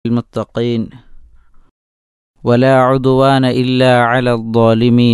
المتقين ولا عدوان إلا على الظالمين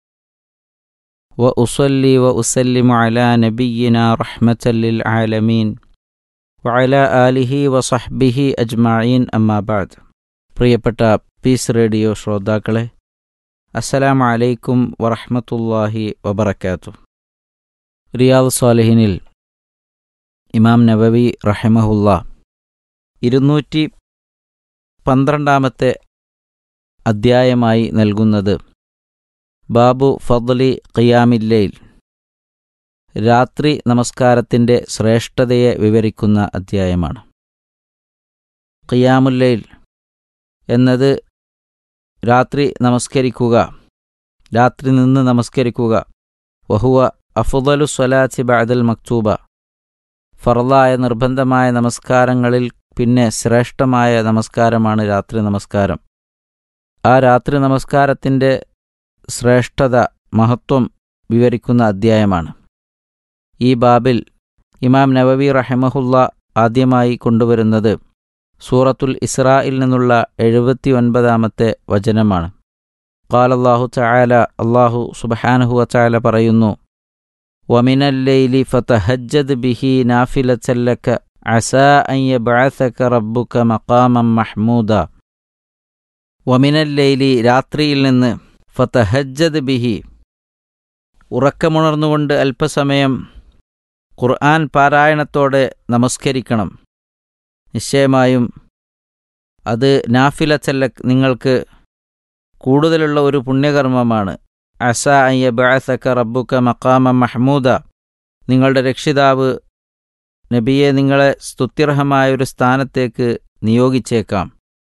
وأصلي وأسلم على نبينا رحمة للعالمين وعلى آله وصحبه أجمعين أما بعد പ്രിയപ്പെട്ട piece radio ശ്രോതാക്കളെ അസ്സലാമു അലൈക്കും വറഹ്മത്തുള്ളാഹി വബറകാത്തു റിയാദ് സ്വാലിഹിനിൽ ഇമാം നബവി റഹിമഹുല്ല ഇരുന്നൂറ്റി പന്ത്രണ്ടാമത്തെ അദ്ധ്യായമായി നൽകുന്നത് ബാബു ഫദ്ലി ഖിയാമില്ലയിൽ രാത്രി നമസ്കാരത്തിൻ്റെ ശ്രേഷ്ഠതയെ വിവരിക്കുന്ന അദ്ധ്യായമാണ് ഖിയാമുല്ലയിൽ എന്നത് രാത്രി നമസ്കരിക്കുക രാത്രി നിന്ന് നമസ്കരിക്കുക വഹുവ അഫുദലു സ്വലാത്തി ബഅദൽ മക്തൂബ ഫറലായ നിർബന്ധമായ നമസ്കാരങ്ങളിൽ പിന്നെ ശ്രേഷ്ഠമായ നമസ്കാരമാണ് രാത്രി നമസ്കാരം ആ രാത്രി നമസ്കാരത്തിൻ്റെ ശ്രേഷ്ഠത മഹത്വം വിവരിക്കുന്ന അധ്യായമാണ് ഈ ബാബിൽ ഇമാം നവവി റഹമഹുല്ല ആദ്യമായി കൊണ്ടുവരുന്നത് സൂറത്തുൽ ഇസ്രായിൽ നിന്നുള്ള എഴുപത്തി ഒൻപതാമത്തെ വചനമാണ് ഖാലല്ലാഹു ചായാല അള്ളാഹു സുബഹാനഹുവ ചായാല പറയുന്നു വമിനല്ലൈലി ഫതഹജ്ജദ് ബിഹി നാഫിലച്ചല്ലക്ക അസാ അയ്യ ബഅസക റബ്ബുക മഖാമം മഹ്മൂദ വമിനല്ലൈലി രാത്രിയിൽ നിന്ന് ഫതഹജ്ജദ് ബിഹി ഉറക്കമുണർന്നുകൊണ്ട് അല്പസമയം ഖുർആൻ പാരായണത്തോടെ നമസ്കരിക്കണം നിശ്ചയമായും അത് നാഫില ചെല്ല നിങ്ങൾക്ക് കൂടുതലുള്ള ഒരു പുണ്യകർമ്മമാണ് അസ അയ്യ ബഅസക റബ്ബുക മഖാമ മഹ്മൂദ നിങ്ങളുടെ രക്ഷിതാവ് നബിയെ നിങ്ങളെ സ്തുത്യർഹമായ ഒരു സ്ഥാനത്തേക്ക് നിയോഗിച്ചേക്കാം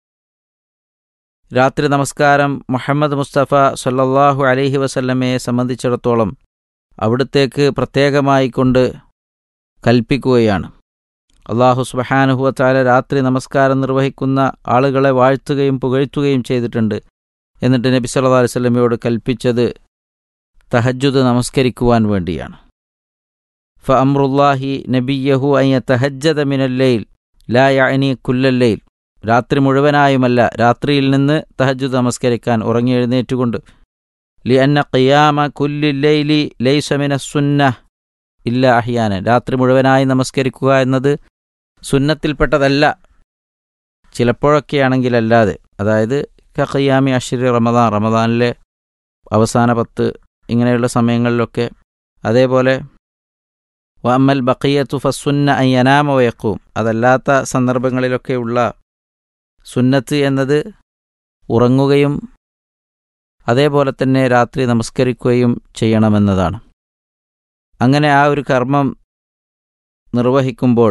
രാത്രി നമസ്കാരം മുഹമ്മദ് മുസ്തഫ സല്ലല്ലാഹു അലൈഹി വസല്ലമയെ സംബന്ധിച്ചിടത്തോളം അവിടത്തേക്ക് പ്രത്യേകമായി കൊണ്ട് കൽപ്പിക്കുകയാണ് അള്ളാഹു സുബഹാനുഹുവത്താല രാത്രി നമസ്കാരം നിർവഹിക്കുന്ന ആളുകളെ വാഴ്ത്തുകയും പുകഴ്ത്തുകയും ചെയ്തിട്ടുണ്ട് എന്നിട്ട് നബി സല്ലല്ലാഹു അലൈഹി വസല്ലമയോട് കൽപ്പിച്ചത് തഹജ്ജുദ് നമസ്കരിക്കുവാൻ വേണ്ടിയാണ് ഫ അമ്രുല്ലാഹി നബിയഹു അയ്യ തഹജ്ജദ മിനല്ലയിൽ ലാ യഅനി കുല്ലല്ലയിൽ രാത്രി മുഴുവനായുമല്ല രാത്രിയിൽ നിന്ന് തഹജ്ജുദ് നമസ്കരിക്കാൻ ഉറങ്ങി എഴുന്നേറ്റുകൊണ്ട് ലി അന്ന ഖിയാമ കുല്ലില്ലൈലി ലൈസമിന സുന്ന ഇല്ല അഹിയാനൻ രാത്രി മുഴുവനായി നമസ്കരിക്കുക എന്നത് സുന്നത്തിൽപ്പെട്ടതല്ല ചിലപ്പോഴൊക്കെയാണെങ്കിലല്ലാതെ അതായത് ഖിയാമി അഷിരി റമദാൻ റമദാനിലെ അവസാന പത്ത് ഇങ്ങനെയുള്ള സമയങ്ങളിലൊക്കെ അതേപോലെ വമ്മൽ ബക്കിയത്തു ഫസുന്ന അയ്യനാമ വയക്കും അതല്ലാത്ത സന്ദർഭങ്ങളിലൊക്കെയുള്ള സുന്നത്ത് എന്നത് ഉറങ്ങുകയും അതേപോലെ തന്നെ രാത്രി നമസ്കരിക്കുകയും ചെയ്യണമെന്നതാണ് അങ്ങനെ ആ ഒരു കർമ്മം നിർവഹിക്കുമ്പോൾ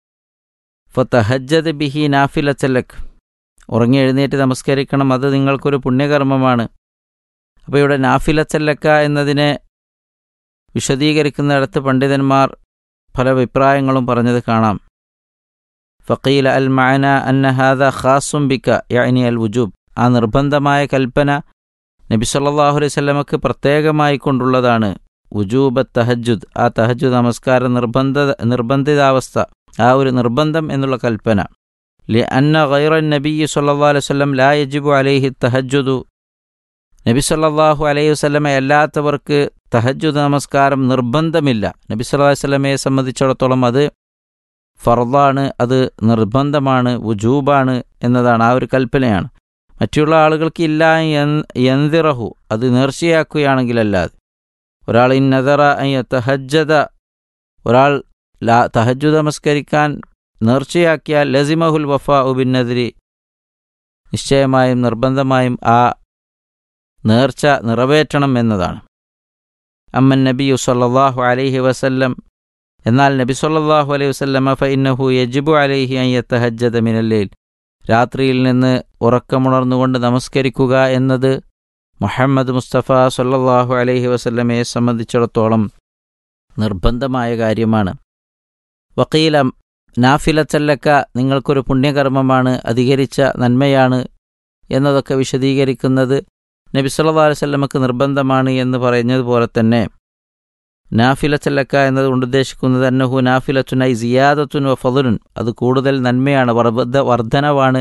ഫത്തഹജ്ജദ് ബിഹി നാഫില ചെല്ലക്ക് ഉറങ്ങി എഴുന്നേറ്റ് നമസ്കരിക്കണം അത് നിങ്ങൾക്കൊരു പുണ്യകർമ്മമാണ് അപ്പോൾ ഇവിടെ നാഫില ചെല്ലക്ക എന്നതിനെ വിശദീകരിക്കുന്നിടത്ത് പണ്ഡിതന്മാർ പല അഭിപ്രായങ്ങളും പറഞ്ഞത് കാണാം ഫക്കീൽ അൽ മഅന അന്ന ഹാദ ഖാസും ബിക്ക യഅനി അൽ വുജൂബ് ആ നിർബന്ധമായ കൽപ്പന നബി സല്ലല്ലാഹു അലൈഹി വസല്ലമക്ക് പ്രത്യേകമായി കൊണ്ടുള്ളതാണ് വുജൂബ തഹജുദ് ആ തഹജുദ് നമസ്കാര നിർബന്ധ നിർബന്ധിതാവസ്ഥ ആ ഒരു നിർബന്ധം എന്നുള്ള കൽപ്പന ലി അന്ന ഗൈറ നബി സല്ലല്ലാഹു അലൈഹി വസല്ലം ലാ യജിബു അലൈഹി തഹജുദു നബി സല്ലല്ലാഹു അലൈഹി വസല്ലമ അല്ലാത്തവർക്ക് തഹജുദ് നമസ്കാരം നിർബന്ധമില്ല നബി സല്ലല്ലാഹു അലൈഹി വസല്ലമയെ സംബന്ധിച്ചിടത്തോളം അത് ഫർദാണ് അത് നിർബന്ധമാണ് വുജൂബാണ് എന്നതാണ് ആ ഒരു കൽപ്പനയാണ് മറ്റുള്ള ആളുകൾക്ക് ഇല്ല യന്തിറഹു അത് നേർച്ചയാക്കുകയാണെങ്കിലല്ലാതെ ഒരാൾ ഇന്നതറ തഹജ്ജത ഒരാൾ ലാ തഹജു നമസ്കരിക്കാൻ നേർച്ചയാക്കിയാൽ ലസിമഹുൽ വഫ ഉബിന്നതിരി നിശ്ചയമായും നിർബന്ധമായും ആ നേർച്ച നിറവേറ്റണം എന്നതാണ് അമ്മൻ നബിയു സല്ലല്ലാഹു അലൈഹി വസല്ലം എന്നാൽ നബി സല്ലല്ലാഹു അലൈഹി വസല്ലമ ഫഇന്നഹു യജിബു അലൈഹി അൻ യതഹജ്ജദ മിനല്ലൈൽ രാത്രിയിൽ നിന്ന് ഉറക്കമുണർന്നുകൊണ്ട് നമസ്കരിക്കുക എന്നത് മുഹമ്മദ് മുസ്തഫ സല്ലല്ലാഹു അലൈഹി വസല്ലമയെ സംബന്ധിച്ചിടത്തോളം നിർബന്ധമായ കാര്യമാണ് വക്കീല നാഫില ചല്ലക്ക നിങ്ങൾക്കൊരു പുണ്യകർമ്മമാണ് അധികരിച്ച നന്മയാണ് എന്നതൊക്കെ വിശദീകരിക്കുന്നത് നബി സല്ലല്ലാഹു അലൈഹി വസല്ലമക്ക് നിർബന്ധമാണ് എന്ന് പറഞ്ഞതുപോലെ തന്നെ നാഫില ചല്ലക്ക എന്നതുകൊണ്ട് ഉദ്ദേശിക്കുന്നത് അന്നഹു നാഫിലത്തുനൈ സിയാദത്തുൻ വ ഫതുലുൻ അത് കൂടുതൽ നന്മയാണ് വർദ്ധ വർധനവാണ്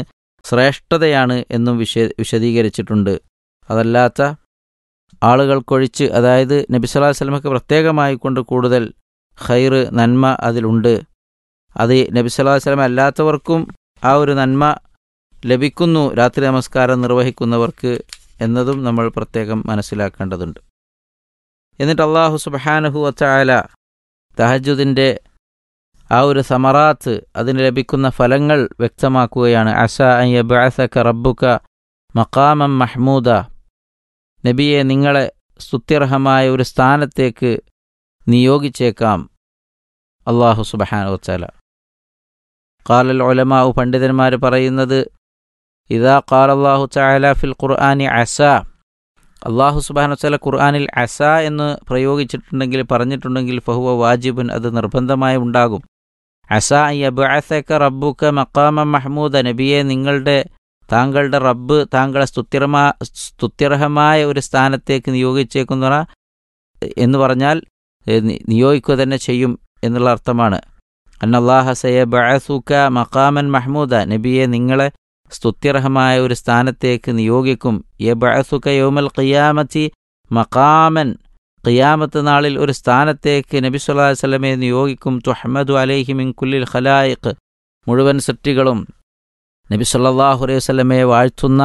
ശ്രേഷ്ഠതയാണ് എന്നും വിശ വിശദീകരിച്ചിട്ടുണ്ട് അതല്ലാത്ത ആളുകൾക്കൊഴിച്ച് അതായത് നബി സല്ലല്ലാഹു അലൈഹി വസല്ലമക്ക് പ്രത്യേകമായി കൊണ്ട് കൂടുതൽ ഖൈറ് നന്മ അതിലുണ്ട് അത് നബി സല്ലല്ലാഹു അലൈഹി വസല്ലം അല്ലാത്തവർക്കും ആ ഒരു നന്മ ലഭിക്കുന്നു രാത്രി നമസ്കാരം നിർവഹിക്കുന്നവർക്ക് എന്നതും നമ്മൾ പ്രത്യേകം മനസ്സിലാക്കേണ്ടതുണ്ട് എന്നിട്ട് അള്ളാഹു സുബഹാനഹു വച്ചായാല തഹജുദിൻ്റെ ആ ഒരു സമറാത്ത് അതിന് ലഭിക്കുന്ന ഫലങ്ങൾ വ്യക്തമാക്കുകയാണ് അസ അയ്യബഅസക റബ്ബുക മക്കാമം മഹ്മൂദ നബിയെ നിങ്ങളെ സ്തുത്യർഹമായ ഒരു സ്ഥാനത്തേക്ക് നിയോഗിച്ചേക്കാം അള്ളാഹു സുബഹാന വച്ചാല കാലൽ ഒലമാവ് പണ്ഡിതന്മാർ പറയുന്നത് ഇതാ കാൽ അള്ളാഹു ചായാല ഫിൽ ഖുർആാനി അസ അള്ളാഹു സുബാന വച്ചാല ഖുർആാനിൽ അസ എന്ന് പ്രയോഗിച്ചിട്ടുണ്ടെങ്കിൽ പറഞ്ഞിട്ടുണ്ടെങ്കിൽ ഫഹുവ വാജിബുൻ അത് നിർബന്ധമായി ഉണ്ടാകും അസ അബഅസക റബ്ബുക മക്കാമ മഹ്മൂദ നബിയെ നിങ്ങളുടെ താങ്കളുടെ റബ്ബ് താങ്കളെ സ്തുത്യർമാ സ്തുത്യർഹമായ ഒരു സ്ഥാനത്തേക്ക് നിയോഗിച്ചേക്കുന്ന എന്ന് പറഞ്ഞാൽ നിയോഗിക്കുക തന്നെ ചെയ്യും എന്നുള്ള അർത്ഥമാണ് അന്നല്ലാഹ സയബഅസുക മക്കാമൻ മഹ്മൂദ നബിയെ നിങ്ങളെ സ്തുത്യർഹമായ ഒരു സ്ഥാനത്തേക്ക് നിയോഗിക്കും യബഅസുക യൗമൽ ഖിയാമത്തി മക്കാമൻ ഖിയാമത്ത് നാളിൽ ഒരു സ്ഥാനത്തേക്ക് നബി സല്ലല്ലാഹു അലൈഹി വസല്ലമയെ നിയോഗിക്കും തുഹ്മദു അലൈഹി മിൻ കുല്ലിൽ ഖലായിഖ് മുഴുവൻ സൃഷ്ടികളും നബി സല്ലല്ലാഹു അലൈഹി വസല്ലമയെ വാഴ്ത്തുന്ന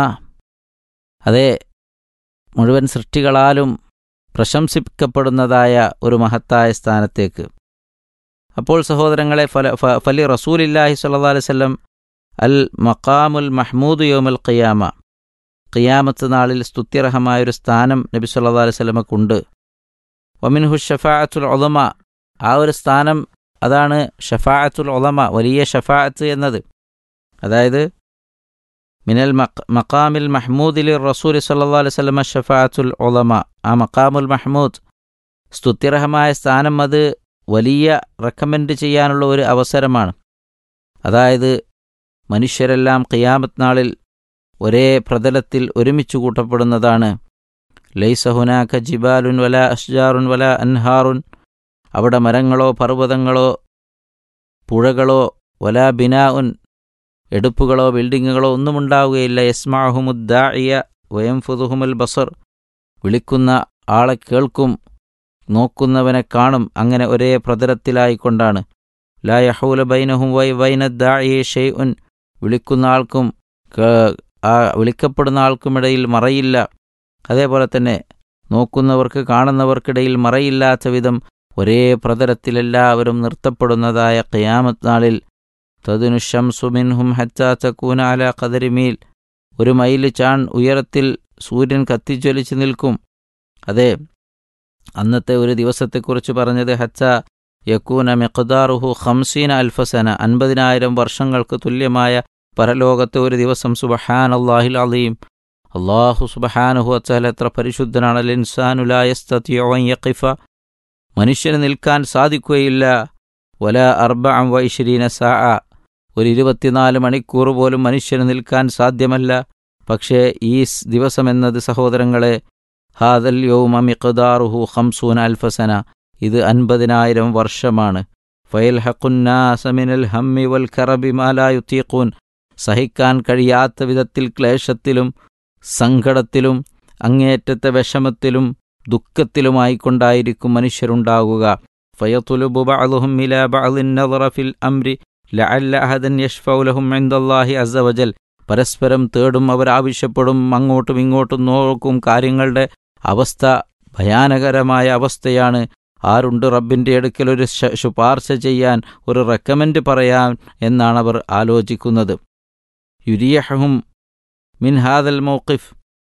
അതേ മുഴുവൻ സൃഷ്ടികളാലും പ്രശംസിക്കപ്പെടുന്നതായ ഒരു മഹത്തായ സ്ഥാനത്തേക്ക് അപ്പോൾ സഹോദരങ്ങളെ ഫല ഫലി റസൂലില്ലാഹി സല്ലല്ലാഹു അലൈഹി വസല്ലം അൽ മഖാമുൽ മഹ്മൂദ് യോമൽ ഖിയാമ ഖിയാമത്ത് നാളിൽ സ്തുത്യർഹമായൊരു സ്ഥാനം നബി സല്ലല്ലാഹു അലൈഹി വസല്ലമക്കുണ്ട് വമിൻഹു ഷഫാഅത്തുൽ ഉളമ ആ ഒരു സ്ഥാനം അതാണ് ഷഫാഅത്തുൽ ഉളമ വലിയ ഷഫാഅത്ത് എന്നത് അതായത് മിനൽ മക്കാമിൽ മഹ്മൂദിൽ റസൂൽ സല്ലാ അലൈഹി സ്വലമ ഷഫാഅത്തുൽ ഉളമ ആ മക്കാമുൽ മഹ്മൂദ് സ്തുത്യർഹമായ സ്ഥാനം അത് വലിയ റെക്കമെൻഡ് ചെയ്യാനുള്ള ഒരു അവസരമാണ് അതായത് മനുഷ്യരെല്ലാം ഖിയാമത്ത് നാളിൽ ഒരേ പ്രതലത്തിൽ ഒരുമിച്ച് കൂട്ടപ്പെടുന്നതാണ് ലൈസഹുനാഖ ജിബാലുൻ വല അഷ്ജാറുൻ വല അൻഹാറുൻ അവിടെ മരങ്ങളോ പർവ്വതങ്ങളോ പുഴകളോ വല ബിനാഉൻ എടുപ്പുകളോ ബിൽഡിങ്ങുകളോ ഒന്നും ഉണ്ടാവുകയില്ല യസ്മാഹുമുദ്ദാഇയ വയം ഫുദുഹുമുൽ ബസർ വിളിക്കുന്ന ആളെ കേൾക്കും നോക്കുന്നവനെ കാണും അങ്ങനെ ഒരേ പ്രതലത്തിലായിക്കൊണ്ടാണ് ലാ യഹൂല ബൈനഹും വൈ വൈനദ്ദാഇയെ ഷെയ് ഉൻ വിളിക്കുന്ന ആൾക്കും ആ വിളിക്കപ്പെടുന്ന ആൾക്കുമിടയിൽ മറയില്ല അതേപോലെ തന്നെ നോക്കുന്നവർക്ക് കാണുന്നവർക്കിടയിൽ മറയില്ലാത്ത വിധം ഒരേ പ്രതലത്തിലെല്ലാവരും നിർത്തപ്പെടുന്നതായ ഖിയാമത്ത് നാളിൽ തദിനുഷംസുമിൻഹും ഹച്ചാ ചക്കൂന അല കദരിമീൽ ഒരു മൈല് ചാൺ ഉയരത്തിൽ സൂര്യൻ കത്തിജ്വലിച്ച് നിൽക്കും അതെ അന്നത്തെ ഒരു ദിവസത്തെക്കുറിച്ച് പറഞ്ഞത് ഹച്ച യക്കൂന മെഖദാറുഹു ഖംസീന അൽഫസന അൻപതിനായിരം വർഷങ്ങൾക്ക് തുല്യമായ പരലോകത്തെ ഒരു ദിവസം സുബഹാൻ അള്ളാഹിൽ അലീം അള്ളാഹു സുബഹാനുഹു അച്ചാൽ എത്ര പരിശുദ്ധനാണ് അൽ ഇൻസാനുലായസ്തീഫ മനുഷ്യന് നിൽക്കാൻ സാധിക്കുകയില്ല വല അർബ വൈശ്രീന സാ ഒരു ഇരുപത്തിനാല് മണിക്കൂർ പോലും മനുഷ്യന് നിൽക്കാൻ സാധ്യമല്ല പക്ഷേ ഈ ദിവസമെന്നത് സഹോദരങ്ങളെ ഹാദൽ യൗമ മിഖ്ദാറുഹു ഖംസൂൻ അൽഫസന ഇത് അൻപതിനായിരം വർഷമാണ് ഫയൽ ഹക്കുന്നാസമിനൽ ഹമ്മി വൽ ഖറബി മാലായുത്തീഖൂൻ സഹിക്കാൻ കഴിയാത്ത വിധത്തിൽ ക്ലേശത്തിലും സങ്കടത്തിലും അങ്ങേറ്റത്തെ വിഷമത്തിലും ദുഃഖത്തിലുമായിക്കൊണ്ടായിരിക്കും മനുഷ്യരുണ്ടാകുക ഫയത്തുലുബു ബഅലുഹും ഇലാ ബഅലിൻ നദറ ഫിൽ അംരി ലഅല്ല അഹദൻ യഷ്ഫഉ ലഹും ഇൻദല്ലാഹി അസ്സവജൽ പരസ്പരം തേടും അവർ ആവശ്യപ്പെടും അങ്ങോട്ടും ഇങ്ങോട്ടും നോക്കും കാര്യങ്ങളുടെ അവസ്ഥ ഭയാനകരമായ അവസ്ഥയാണ് ആരുണ്ട് റബ്ബിൻ്റെ അടുക്കൽ ഒരു ശുപാർശ ചെയ്യാൻ ഒരു റെക്കമെൻഡ് പറയാൻ എന്നാണ് അവർ ആലോചിക്കുന്നത് യുരിയഹും മിൻ ഹാദൽ മൗഖിഫ്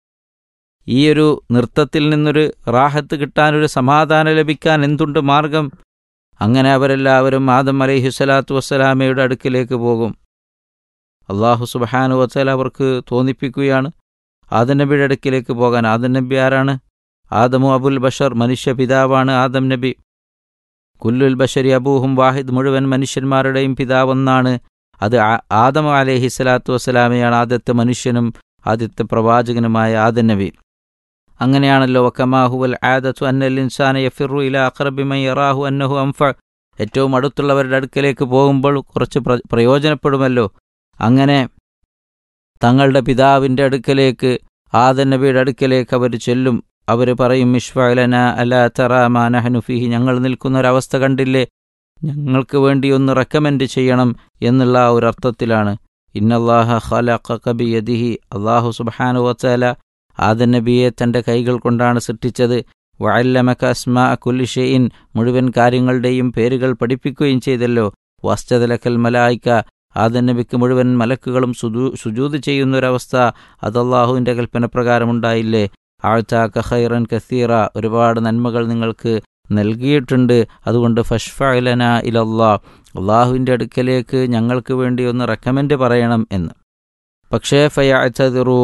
ഈ ഒരു നൃത്തത്തിൽ നിന്നൊരു റാഹത്ത് കിട്ടാൻ ഒരു സമാധാനം ലഭിക്കാൻ എന്തുണ്ട് മാർഗം അങ്ങനെ അവരെല്ലാവരും ആദം അലൈഹിസ്വലാത്തു വസ്സലാമയുടെ അടുക്കിലേക്ക് പോകും അള്ളാഹു സുബഹാനു വസ്സല അവർക്ക് തോന്നിപ്പിക്കുകയാണ് ആദം നബിയുടെ അടുക്കിലേക്ക് പോകാൻ ആദം നബി ആരാണ് ആദമു അബുൽ ബഷർ മനുഷ്യ പിതാവാണ് ആദം നബി കുല്ലുൽ ബഷരി അബൂഹും വാഹിദ് മുഴുവൻ മനുഷ്യന്മാരുടെയും പിതാവെന്നാണ് അത് ആദം അലഹി സ്വലാത്തു വസ്സലാമയാണ് ആദ്യത്തെ മനുഷ്യനും ആദ്യത്തെ പ്രവാചകനുമായ ആദം നബി അങ്ങനെയാണല്ലോ വക്കമാഹുവൽ ആദത്തു അന്നൽ ഇൻസാന യഫിറു ഇല അഖറബിമൈ യറാഹു അന്നഹു അംഫ ഏറ്റവും അടുത്തുള്ളവരുടെ അടുക്കലേക്ക് പോകുമ്പോൾ കുറച്ച് പ്രയോജനപ്പെടുമല്ലോ അങ്ങനെ തങ്ങളുടെ പിതാവിൻ്റെ അടുക്കലേക്ക് ആദൻ നബിയുടെ അടുക്കലേക്ക് അവർ ചെല്ലും അവർ പറയും ഇഷ്ഫലന അല തറാമാനഹനുഫിഹി ഞങ്ങൾ നിൽക്കുന്ന ഒരവസ്ഥ കണ്ടില്ലേ ഞങ്ങൾക്ക് വേണ്ടി ഒന്ന് റെക്കമെൻഡ് ചെയ്യണം എന്നുള്ള ആ ഒരു അർത്ഥത്തിലാണ് ഇന്നല്ലാഹ ഖലഖ കബിയദിഹി അള്ളാഹു സുബ്ഹാനു വതആല ആദൻ നബിയെ തൻ്റെ കൈകൾ കൊണ്ടാണ് സൃഷ്ടിച്ചത് വഅല്ലമക അസ്മാ കുല്ലി ഷെയ്ഇൻ മുഴുവൻ കാര്യങ്ങളുടെയും പേരുകൾ പഠിപ്പിക്കുകയും ചെയ്തല്ലോ വസ്തദലക്കൽ മലായിക്ക ആദൻ നബിക്ക് മുഴുവൻ മലക്കുകളും സുജൂ സുജൂത് ചെയ്യുന്ന ഒരവസ്ഥ അത് അള്ളാഹുവിൻ്റെ കൽപ്പനപ്രകാരമുണ്ടായില്ലേ ആഴ്ത്താക്ക ഖൈറൻ കസീറ ഒരുപാട് നന്മകൾ നിങ്ങൾക്ക് നൽകിയിട്ടുണ്ട് അതുകൊണ്ട് ഫഷ്ഫലന ഇലല്ലാ അള്ളാഹുവിൻ്റെ അടുക്കലേക്ക് ഞങ്ങൾക്ക് വേണ്ടി ഒന്ന് റെക്കമെൻഡ് പറയണം എന്ന് പക്ഷേ ഫയാച്ചതിറു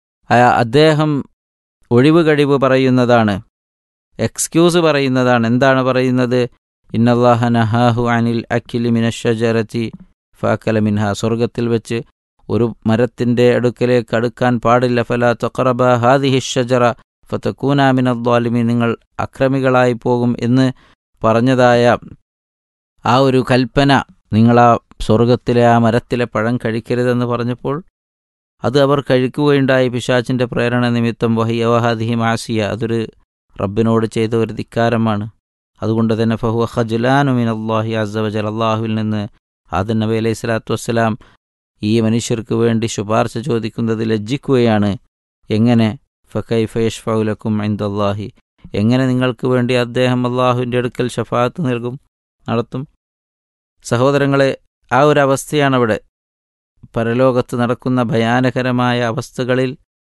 അദ്ദേഹം ഒഴിവ് കഴിവ് പറയുന്നതാണ് എക്സ്ക്യൂസ് പറയുന്നതാണ് എന്താണ് പറയുന്നത് ഇന്നല്ലാഹ നഹാഹു അനിൽ അഖിലി മിനഷജരത്തി ഫാക്കല മിൻഹ സ്വർഗത്തിൽ വെച്ച് ഒരു മരത്തിൻ്റെ അടുക്കലേക്ക് അടുക്കാൻ പാടില്ല ഫല തൊക്കറബ ഹാദിഹി ഷജറ ഫത്തക്കൂനാമിനദ്വാലിമി നിങ്ങൾ അക്രമികളായി പോകും എന്ന് പറഞ്ഞതായ ആ ഒരു കൽപ്പന നിങ്ങൾ ആ സ്വർഗത്തിലെ ആ മരത്തിലെ പഴം കഴിക്കരുതെന്ന് പറഞ്ഞപ്പോൾ അത് അവർ കഴിക്കുകയുണ്ടായി പിശാച്ചിൻ്റെ പ്രേരണ നിമിത്തം വഹിയവഹാദിഹി മാസിയ അതൊരു റബ്ബിനോട് ചെയ്ത ഒരു ധിക്കാരമാണ് അതുകൊണ്ട് തന്നെ ഫഹു ഖജുലാനുമിൻ അള്ളാഹി അസവജൽ അള്ളാഹുവിൽ നിന്ന് ആദൻ നബി അലൈഹി സ്വലാത്തു വസ്സലാം ഈ മനുഷ്യർക്ക് വേണ്ടി ശുപാർശ ചോദിക്കുന്നത് ലജ്ജിക്കുകയാണ് എങ്ങനെ ഫക്കൈഫയഷ് ഫൗലക്കും ഇന്ദല്ലാഹി എങ്ങനെ നിങ്ങൾക്ക് വേണ്ടി അദ്ദേഹം അള്ളാഹുവിൻ്റെ അടുക്കൽ ഷഫാത്ത് നൽകും നടത്തും സഹോദരങ്ങളെ ആ ഒരു അവസ്ഥയാണ് അവിടെ പരലോകത്ത് നടക്കുന്ന ഭയാനകരമായ അവസ്ഥകളിൽ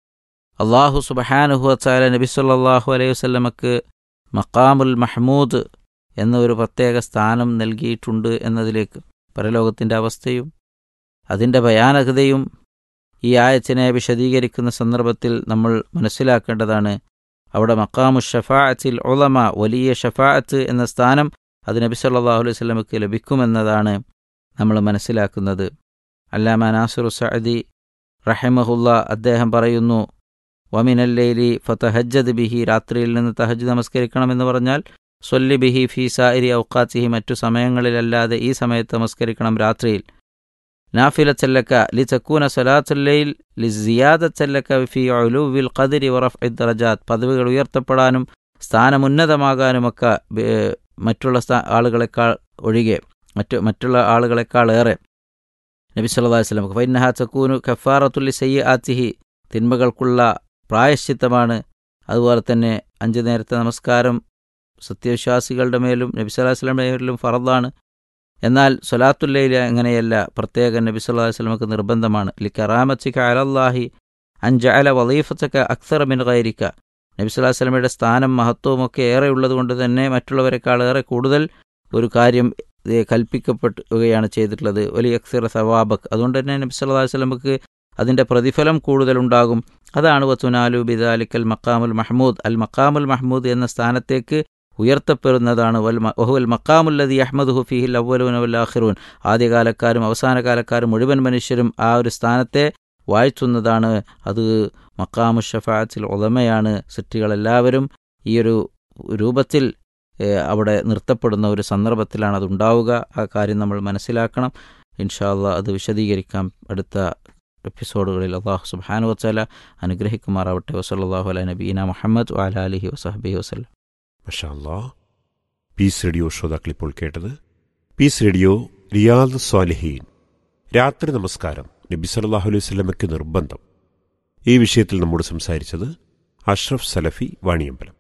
അള്ളാഹു സുബഹാനുഹുവച്ചാല നബി സല്ലാഹു അലൈഹി വസ്ലമക്ക് മക്കാമുൽ മഹ്മൂദ് എന്ന ഒരു പ്രത്യേക സ്ഥാനം നൽകിയിട്ടുണ്ട് എന്നതിലേക്ക് പരലോകത്തിൻ്റെ അവസ്ഥയും അതിൻ്റെ ഭയാനകതയും ഈ ആയത്തിനെ വിശദീകരിക്കുന്ന സന്ദർഭത്തിൽ നമ്മൾ മനസ്സിലാക്കേണ്ടതാണ് അവിടെ മക്കാമു ഷഫാഅത്തിൽ ഒളമ വലിയ ഷഫാഅത്ത് എന്ന സ്ഥാനം അത് നബി സല്ലാഹു അലൈഹി സ്വലമക്ക് ലഭിക്കുമെന്നതാണ് നമ്മൾ മനസ്സിലാക്കുന്നത് അല്ലാമ നാസുറു സഅദി റഹമഹുല്ല അദ്ദേഹം പറയുന്നു വമിനല്ലൈലി ഫതഹജ്ജദ് ബിഹി രാത്രിയിൽ നിന്ന് തഹജ് നമസ്കരിക്കണമെന്ന് പറഞ്ഞാൽ സൊല്ലി ബിഹി ഫി സായിരി ഔക്കാത്തിഹി മറ്റു സമയങ്ങളിലല്ലാതെ ഈ സമയത്ത് നമസ്കരിക്കണം രാത്രിയിൽ നാഫില ചെല്ലക്ക ലി ചക്കൂന സലാത്തുല്ലയിൽ ലി സിയാദ ചെല്ലക്ക ഫി ഒലുവിൽ ഖദിരി വറഫ് ഇദ്റജാത്ത് പദവികൾ ഉയർത്തപ്പെടാനും സ്ഥാനമുന്നതമാകാനുമൊക്കെ മറ്റുള്ള ആളുകളെക്കാൾ ഒഴികെ മറ്റു മറ്റുള്ള ആളുകളെക്കാൾ ഏറെ നബി സല്ലല്ലാഹു അലൈഹി വസല്ലം ഫൈനഹ തക്കൂനു കഫാറത്തുല്ലി സയ്യ ആത്തിഹി തിന്മകൾക്കുള്ള പ്രായശ്ചിത്തമാണ് അതുപോലെ തന്നെ അഞ്ച് നേരത്തെ നമസ്കാരം സത്യവിശ്വാസികളുടെ മേലും നബി സല്ലല്ലാഹു അലൈഹി വസല്ലം മേലും ഫറദാണ് എന്നാൽ സൊലാത്തുല്ലയിൽ അങ്ങനെയല്ല പ്രത്യേക നബി സല്ലല്ലാഹു അലൈഹി വസല്ലമക്ക് നിർബന്ധമാണ് ലി കറാമത്തിക അലല്ലാഹി അൻജഅല വലീഫത്തക അക്സറ മിൻ ഗൈരിക നബി സല്ലല്ലാഹു അലൈഹി വസല്ലമയുടെ സ്ഥാനം മഹത്വവും ഒക്കെ ഏറെ ഉള്ളതുകൊണ്ട് തന്നെ മറ്റുള്ളവരെക്കാൾ ഏറെ കൂടുതൽ ഒരു കാര്യം കൽപ്പിക്കപ്പെടുകയാണ് ചെയ്തിട്ടുള്ളത് വലിയ അക്സറ സവാബക് അതുകൊണ്ട് തന്നെ നബി സല്ലല്ലാഹു അലൈഹി വസല്ലമക്ക് അതിൻ്റെ പ്രതിഫലം കൂടുതലുണ്ടാകും അതാണ് വത്തുനാലു ബിദാലിക്കൽ മക്കാമുൽ മഹ്മൂദ് അൽ മക്കാമുൽ മഹ്മൂദ് എന്ന സ്ഥാനത്തേക്ക് ഉയർത്തപ്പെടുന്നതാണ് വഹുവൽ മക്കാമുല്ലതി അഹമ്മദ് ഫിഹിൽ അവലൂൻ വല്ലാഹിറൂൻ ആദ്യകാലക്കാരും അവസാനകാലക്കാരും മുഴുവൻ മനുഷ്യരും ആ ഒരു സ്ഥാനത്തെ വാഴ്ത്തുന്നതാണ് അത് മക്കാമു ഷഫാത്തിൽ ഉളമയാണ് സൃഷ്ടികളെല്ലാവരും ഈ ഒരു രൂപത്തിൽ അവിടെ നിർത്തപ്പെടുന്ന ഒരു സന്ദർഭത്തിലാണ് അത് ഉണ്ടാവുക ആ കാര്യം നമ്മൾ മനസ്സിലാക്കണം ഇൻഷാല്ല അത് വിശദീകരിക്കാം അടുത്ത എപ്പിസോഡുകളിൽ അള്ളാഹു സുബാനു വച്ചാല അനുഗ്രഹിക്കുമാറാവട്ടെ വസല്ലാഹു അല നബീന മുഹമ്മദ് വാല അലഹി വസഹബി വസ്ലം മഷാല്ലാ പീസ് റേഡിയോ ശ്രോതാക്കൾ ഇപ്പോൾ കേട്ടത് പീസ് റേഡിയോ റിയാദ് സ്വാലിഹീൻ രാത്രി നമസ്കാരം നബി സല്ലാഹു അലൈഹി സ്വലമയ്ക്ക് നിർബന്ധം ഈ വിഷയത്തിൽ നമ്മോട് സംസാരിച്ചത് അഷ്റഫ് സലഫി വാണിയമ്പലം